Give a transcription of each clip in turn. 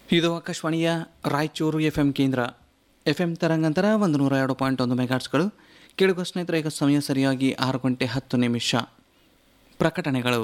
ಇದು ಆಕಾಶವಾಣಿಯ Raichur F M ಕೇಂದ್ರ ಎಫ್ ಎಂ ತರಂಗಾಂತರ ಒಂದು ನೂರ ಎರಡು ಪಾಯಿಂಟ್ ಒಂದು ಮೆಗಾಟ್ಸ್ಗಳು ಕೇಳುಗ ಸ್ನೇಹಿತರೆ ಈಗ ಸಮಯ ಸರಿಯಾಗಿ ಆರು ಗಂಟೆ ಹತ್ತು ನಿಮಿಷ ಪ್ರಕಟಣೆಗಳು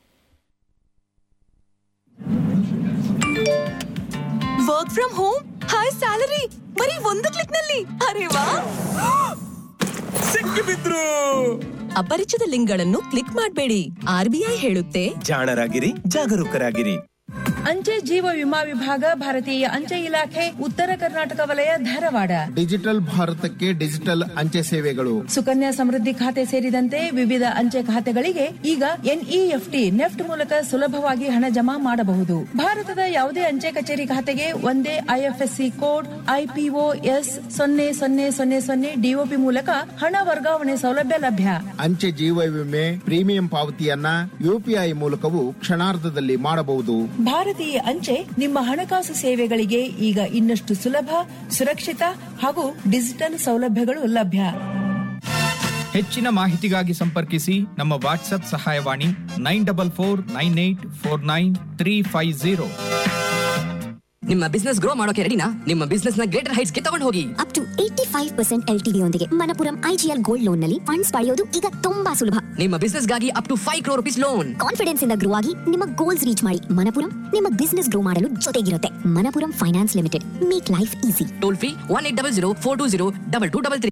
work from home high salary ಬರೀ ಒಂದು ಕ್ಲಿಕ್ ನಲ್ಲಿ ಅರೆ ವಾ ಸಿಕ್ಕಿಬಿದ್ರು ಅಪರಿಚಿತ ಲಿಂಕ್ಗಳನ್ನು ಕ್ಲಿಕ್ ಮಾಡಬೇಡಿ ಆರ್ಬಿಐ ಹೇಳುತ್ತೆ ಜಾಣರಾಗಿರಿ ಜಾಗರೂಕರಾಗಿರಿ ಅಂಚೆ ಜೀವ ವಿಮಾ ವಿಭಾಗ ಭಾರತೀಯ ಅಂಚೆ ಇಲಾಖೆ ಉತ್ತರ ಕರ್ನಾಟಕ ವಲಯ ಧಾರವಾಡ ಡಿಜಿಟಲ್ ಭಾರತಕ್ಕೆ ಡಿಜಿಟಲ್ ಅಂಚೆ ಸೇವೆಗಳು ಸುಕನ್ಯಾ ಸಮೃದ್ಧಿ ಖಾತೆ ಸೇರಿದಂತೆ ವಿವಿಧ ಅಂಚೆ ಖಾತೆಗಳಿಗೆ ಈಗ ಎನ್ಇಎಫ್ಟಿ ನೆಫ್ಟ್ ಮೂಲಕ ಸುಲಭವಾಗಿ ಹಣ ಜಮಾ ಮಾಡಬಹುದು ಭಾರತದ ಯಾವುದೇ ಅಂಚೆ ಕಚೇರಿ ಖಾತೆಗೆ ಒಂದೇ ಐಎಫ್ಎಸ್ಸಿ ಕೋಡ್ ಐಪಿಒ ಎಸ್ ಸೊನ್ನೆ ಸೊನ್ನೆ ಸೊನ್ನೆ ಸೊನ್ನೆ ಡಿಒಪಿ ಮೂಲಕ ಹಣ ವರ್ಗಾವಣೆ ಸೌಲಭ್ಯ ಲಭ್ಯ ಅಂಚೆ ಜೀವ ವಿಮೆ ಪ್ರೀಮಿಯಂ ಪಾವತಿಯನ್ನ ಯುಪಿಐ ಮೂಲಕವೂ ಕ್ಷಣಾರ್ಧದಲ್ಲಿ ಮಾಡಬಹುದು ಭಾರತೀಯ ಅಂಚೆ ನಿಮ್ಮ ಹಣಕಾಸು ಸೇವೆಗಳಿಗೆ ಈಗ ಇನ್ನಷ್ಟು ಸುಲಭ ಸುರಕ್ಷಿತ ಹಾಗೂ ಡಿಜಿಟಲ್ ಸೌಲಭ್ಯಗಳು ಲಭ್ಯ ಹೆಚ್ಚಿನ ಮಾಹಿತಿಗಾಗಿ ಸಂಪರ್ಕಿಸಿ ನಮ್ಮ ವಾಟ್ಸ್ಆಪ್ ಸಹಾಯವಾಣಿ nine double four nine eight four nine three five zero ನಿಮ್ಮ ಬಿಸ್ನೆಸ್ ಗ್ರೋ ಮಾಡೋಕೆ ರೆಡಿನಾ ನಿಮ್ಮ ಬಿಸ್ನೆಸ್ ನ ಗ್ರೇಟರ್ ಹೈಟ್ಸ್ ಗೆ ತಗೊಂಡು ಹೋಗಿ up to eighty five percent L T ಯೊಂದಿಗೆ ಮನಪುರಂ ಐಜಿಎಲ್ ಗೋಲ್ಡ್ ಲೋನ್ ನಲ್ಲಿ ಫಂಡ್ಸ್ ಪಡೆಯೋದು ಈಗ ತುಂಬಾ ಸುಲಭ ನಿಮ್ಮ ಬಿಸ್ನೆಸ್ ಗಾಗಿ up to five crore rupees loan confidence ಇಂದ ಗ್ರೋ ಆಗಿ ನಿಮ್ಮ ಗೋಲ್ಸ್ ರೀಚ್ ಮಾಡಿ ಮನಪುರಂ ನಿಮ್ಮ ಬಿಸ್ನೆಸ್ ಗ್ರೋ ಮಾಡಲು ಜೊತೆಗಿರುತ್ತೆ Manappuram finance limited make life easy toll free one eight double zero four two zero double two double three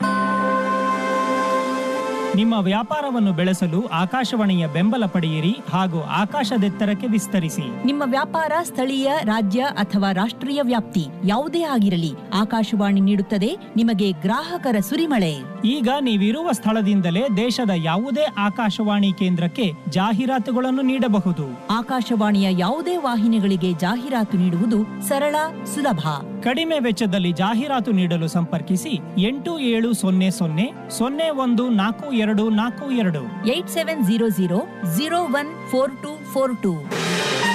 ನಿಮ್ಮ ವ್ಯಾಪಾರವನ್ನು ಬೆಳೆಸಲು ಆಕಾಶವಾಣಿಯ ಬೆಂಬಲ ಪಡೆಯಿರಿ ಹಾಗೂ ಆಕಾಶದೆತ್ತರಕ್ಕೆ ವಿಸ್ತರಿಸಿ ನಿಮ್ಮ ವ್ಯಾಪಾರ ಸ್ಥಳೀಯ ರಾಜ್ಯ ಅಥವಾ ರಾಷ್ಟ್ರೀಯ ವ್ಯಾಪ್ತಿ ಯಾವುದೇ ಆಗಿರಲಿ ಆಕಾಶವಾಣಿ ನೀಡುತ್ತದೆ ನಿಮಗೆ ಗ್ರಾಹಕರ ಸುರಿಮಳೆ ಈಗ ನೀವಿರುವ ಸ್ಥಳದಿಂದಲೇ ದೇಶದ ಯಾವುದೇ ಆಕಾಶವಾಣಿ ಕೇಂದ್ರಕ್ಕೆ ಜಾಹೀರಾತುಗಳನ್ನು ನೀಡಬಹುದು ಆಕಾಶವಾಣಿಯ ಯಾವುದೇ ವಾಹಿನಿಗಳಿಗೆ ಜಾಹೀರಾತು ನೀಡುವುದು ಸರಳ ಸುಲಭ ಕಡಿಮೆ ವೆಚ್ಚದಲ್ಲಿ ಜಾಹೀರಾತು ನೀಡಲು ಸಂಪರ್ಕಿಸಿ ಎಂಟು ಏಳು ಸೊನ್ನೆ ಸೊನ್ನೆ ಸೊನ್ನೆ ಒಂದು ನಾಲ್ಕು ಎರಡು ನಾಲ್ಕು ಎರಡು eight seven zero zero zero one four two four to